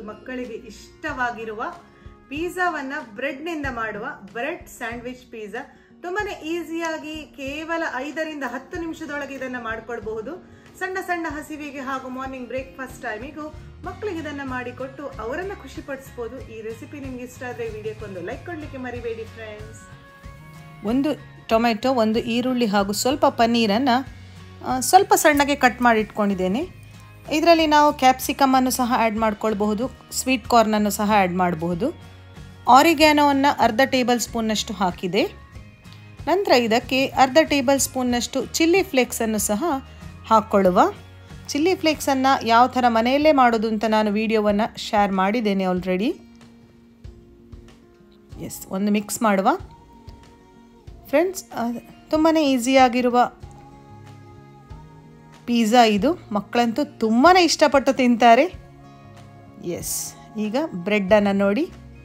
ಮಕ್ಕಳಿಗೆ ಇಷ್ಟವಾಗಿರುವ ಪಿಜ್ಜಾವನ್ನ ಬ್ರೆಡ್ನಿಂದ ಮಾಡುವ bread sandwich pizza ತುಂಬಾನೇ ಈಸಿಯಾಗಿ ಕೇವಲ ಐದರಿಂದ ಹತ್ತು ನಿಮಿಷದೊಳಗೆ ಇದನ್ನ ಮಾಡ್ಕೊಳ್ಬಹುದು ಸಣ್ಣ ಸಣ್ಣ ಹಸಿವಿಗೆ ಹಾಗೂ ಮಾರ್ನಿಂಗ್ ಬ್ರೇಕ್ಫಾಸ್ಟ್ ಟೈಮಿಗೂ ಮಕ್ಕಳಿಗೆ ಇದನ್ನ ಮಾಡಿಕೊಟ್ಟು ಅವರನ್ನ ಖುಷಿ ಪಡಿಸ್ಬೋದು ಈ ರೆಸಿಪಿ ನಿಮ್ಗೆ ಇಷ್ಟ ಆದ್ರೆ ವಿಡಿಯೋಕ್ಕೊಂದು ಲೈಕ್ ಕೊಡ್ಲಿಕ್ಕೆ ಮರಿಬೇಡಿ ಫ್ರೆಂಡ್ಸ್ ಒಂದು ಟೊಮೆಟೊ ಒಂದು ಈರುಳ್ಳಿ ಹಾಗೂ ಸ್ವಲ್ಪ ಪನ್ನೀರನ್ನು ಸ್ವಲ್ಪ ಸಣ್ಣಗೆ ಕಟ್ ಮಾಡಿ ಇಟ್ಕೊಂಡಿದ್ದೇನೆ ಇದರಲ್ಲಿ ನಾವು ಕ್ಯಾಪ್ಸಿಕಮನ್ನು ಸಹ ಆ್ಯಡ್ ಮಾಡ್ಕೊಳ್ಬಹುದು ಸ್ವೀಟ್ ಕಾರ್ನನ್ನು ಸಹ ಆ್ಯಡ್ ಮಾಡಬಹುದು ಆರಿಗ್ಯಾನೋವನ್ನು ಅರ್ಧ ಟೇಬಲ್ ಸ್ಪೂನ್ನಷ್ಟು ಹಾಕಿದೆ ನಂತರ ಇದಕ್ಕೆ ಅರ್ಧ ಟೇಬಲ್ ಸ್ಪೂನ್ನಷ್ಟು ಚಿಲ್ಲಿ ಫ್ಲೇಕ್ಸನ್ನು ಸಹ ಹಾಕ್ಕೊಳ್ಳುವ ಚಿಲ್ಲಿ ಫ್ಲೇಕ್ಸನ್ನು ಯಾವ ಥರ ಮನೆಯಲ್ಲೇ ಮಾಡೋದು ಅಂತ ನಾನು ವಿಡಿಯೋವನ್ನು ಶೇರ್ ಮಾಡಿದ್ದೇನೆ ಆಲ್ರೆಡಿ ಎಸ್ ಒಂದು ಮಿಕ್ಸ್ ಮಾಡುವ ಫ್ರೆಂಡ್ಸ್ ತುಂಬಾ ಈಸಿಯಾಗಿರುವ ಪಿಜ್ಜಾ ಇದು ಮಕ್ಕಳಂತೂ ತುಂಬಾ ಇಷ್ಟಪಟ್ಟು ತಿಂತಾರೆ ಎಸ್ ಈಗ ಬ್ರೆಡ್ಡನ್ನು ನೋಡಿ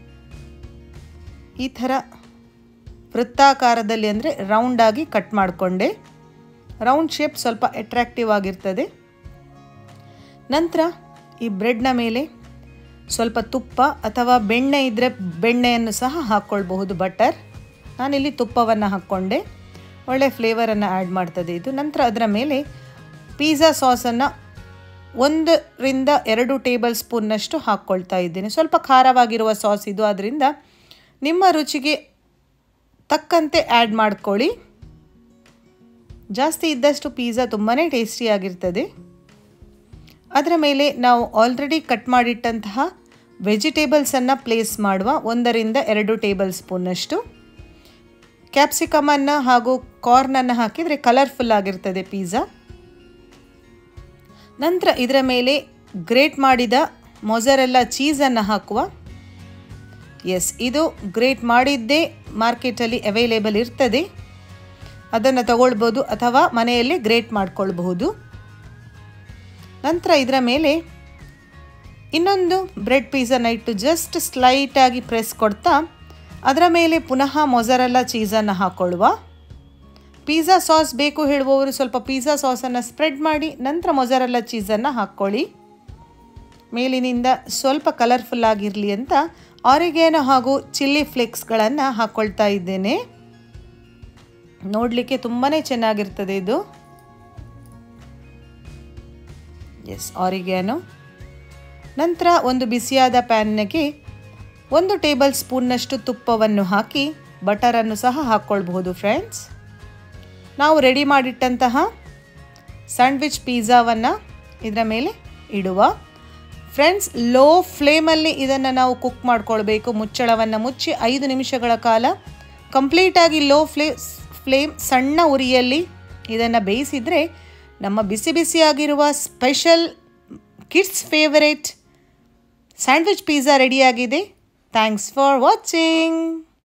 ಈ ಥರ ವೃತ್ತಾಕಾರದಲ್ಲಿ ಅಂದರೆ ರೌಂಡಾಗಿ ಕಟ್ ಮಾಡಿಕೊಂಡೆ ರೌಂಡ್ ಶೇಪ್ ಸ್ವಲ್ಪ ಅಟ್ರಾಕ್ಟಿವ್ ಆಗಿರ್ತದೆ ನಂತರ ಈ ಬ್ರೆಡ್ನ ಮೇಲೆ ಸ್ವಲ್ಪ ತುಪ್ಪ ಅಥವಾ ಬೆಣ್ಣೆ ಇದ್ದರೆ ಬೆಣ್ಣೆಯನ್ನು ಸಹ ಹಾಕ್ಕೊಳ್ಬಹುದು ಬಟರ್ ನಾನಿಲ್ಲಿ ತುಪ್ಪವನ್ನು ಹಾಕ್ಕೊಂಡೆ ಒಳ್ಳೆ ಫ್ಲೇವರನ್ನು ಆ್ಯಡ್ ಮಾಡ್ತದೆ ಇದು ನಂತರ ಅದರ ಮೇಲೆ ಪಿಜ್ಜಾ ಸಾಸನ್ನು ಒಂದರಿಂದ ಎರಡು ಟೇಬಲ್ ಸ್ಪೂನ್ನಷ್ಟು ಹಾಕ್ಕೊಳ್ತಾ ಇದ್ದೇನೆ ಸ್ವಲ್ಪ ಖಾರವಾಗಿರುವ ಸಾಸ್ ಇದು ಆದ್ದರಿಂದ ನಿಮ್ಮ ರುಚಿಗೆ ತಕ್ಕಂತೆ ಆ್ಯಡ್ ಮಾಡ್ಕೊಳ್ಳಿ ಜಾಸ್ತಿ ಇದ್ದಷ್ಟು ಪಿಜ್ಜಾ ತುಂಬಾ ಟೇಸ್ಟಿಯಾಗಿರ್ತದೆ ಅದರ ಮೇಲೆ ನಾವು ಆಲ್ರೆಡಿ ಕಟ್ ಮಾಡಿಟ್ಟಂತಹ ವೆಜಿಟೇಬಲ್ಸನ್ನು ಪ್ಲೇಸ್ ಮಾಡುವ ಒಂದರಿಂದ ಎರಡು ಟೇಬಲ್ ಸ್ಪೂನ್ನಷ್ಟು ಕ್ಯಾಪ್ಸಿಕಮನ್ನು ಹಾಗೂ ಕಾರ್ನನ್ನು ಹಾಕಿದರೆ ಕಲರ್ಫುಲ್ ಆಗಿರ್ತದೆ ಪಿಜ್ಜಾ ನಂತರ ಇದರ ಮೇಲೆ ಗ್ರೇಟ್ ಮಾಡಿದ ಮೊಸರೆಲ್ಲ ಚೀಸನ್ನು ಹಾಕುವ ಎಸ್ ಇದು ಗ್ರೇಟ್ ಮಾಡಿದ್ದೇ ಮಾರ್ಕೆಟಲ್ಲಿ ಅವೈಲೇಬಲ್ ಇರ್ತದೆ ಅದನ್ನು ತಗೊಳ್ಬೋದು ಅಥವಾ ಮನೆಯಲ್ಲಿ ಗ್ರೇಟ್ ಮಾಡ್ಕೊಳ್ಬಹುದು ನಂತರ ಇದರ ಮೇಲೆ ಇನ್ನೊಂದು ಬ್ರೆಡ್ ಪೀಸನ್ನು ಇಟ್ಟು ಜಸ್ಟ್ ಸ್ಲೈಟಾಗಿ ಪ್ರೆಸ್ ಕೊಡ್ತಾ ಅದರ ಮೇಲೆ ಪುನಃ ಮೊಸರೆಲ್ಲ ಚೀಸನ್ನು ಹಾಕ್ಕೊಳ್ಳುವ ಪಿಜ್ಜಾ ಸಾಸ್ ಬೇಕು ಹೇಳುವವರು ಸ್ವಲ್ಪ ಪಿಜ್ಜಾ ಸಾಸನ್ನು ಸ್ಪ್ರೆಡ್ ಮಾಡಿ ನಂತರ ಮೊಸರೆಲ್ಲ ಚೀಸನ್ನು ಹಾಕ್ಕೊಳ್ಳಿ ಮೇಲಿನಿಂದ ಸ್ವಲ್ಪ ಕಲರ್ಫುಲ್ ಆಗಿರಲಿ ಅಂತ ಆರಿಗೇನೋ ಹಾಗೂ ಚಿಲ್ಲಿ ಫ್ಲೇಕ್ಸ್ಗಳನ್ನು ಹಾಕ್ಕೊಳ್ತಾ ಇದ್ದೇನೆ ನೋಡಲಿಕ್ಕೆ ತುಂಬಾ ಚೆನ್ನಾಗಿರ್ತದೆ ಇದು ಎಸ್ ಆರಿಗ್ಯಾನೋ ನಂತರ ಒಂದು ಬಿಸಿಯಾದ ಪ್ಯಾನ್ಗೆ ಒಂದು ಟೇಬಲ್ ಸ್ಪೂನ್ನಷ್ಟು ತುಪ್ಪವನ್ನು ಹಾಕಿ ಬಟರನ್ನು ಸಹ ಹಾಕ್ಕೊಳ್ಬಹುದು ಫ್ರೆಂಡ್ಸ್ ನಾವು ರೆಡಿ ಮಾಡಿಟ್ಟಂತಹ ಸ್ಯಾಂಡ್ವಿಚ್ ಪಿಜ್ಜಾವನ್ನು ಇದರ ಮೇಲೆ ಇಡುವ ಫ್ರೆಂಡ್ಸ್ ಲೋ ಫ್ಲೇಮಲ್ಲಿ ಇದನ್ನು ನಾವು ಕುಕ್ ಮಾಡ್ಕೊಳ್ಬೇಕು ಮುಚ್ಚಳವನ್ನು ಮುಚ್ಚಿ ಐದು ನಿಮಿಷಗಳ ಕಾಲ ಕಂಪ್ಲೀಟಾಗಿ ಲೋ ಫ್ಲೇ ಫ್ಲೇಮ್ ಸಣ್ಣ ಉರಿಯಲ್ಲಿ ಇದನ್ನು ಬೇಯಿಸಿದರೆ ನಮ್ಮ ಬಿಸಿ ಬಿಸಿಯಾಗಿರುವ special kids favourite sandwich pizza ರೆಡಿಯಾಗಿದೆ ಥ್ಯಾಂಕ್ಸ್ ಫಾರ್ ವಾಚಿಂಗ್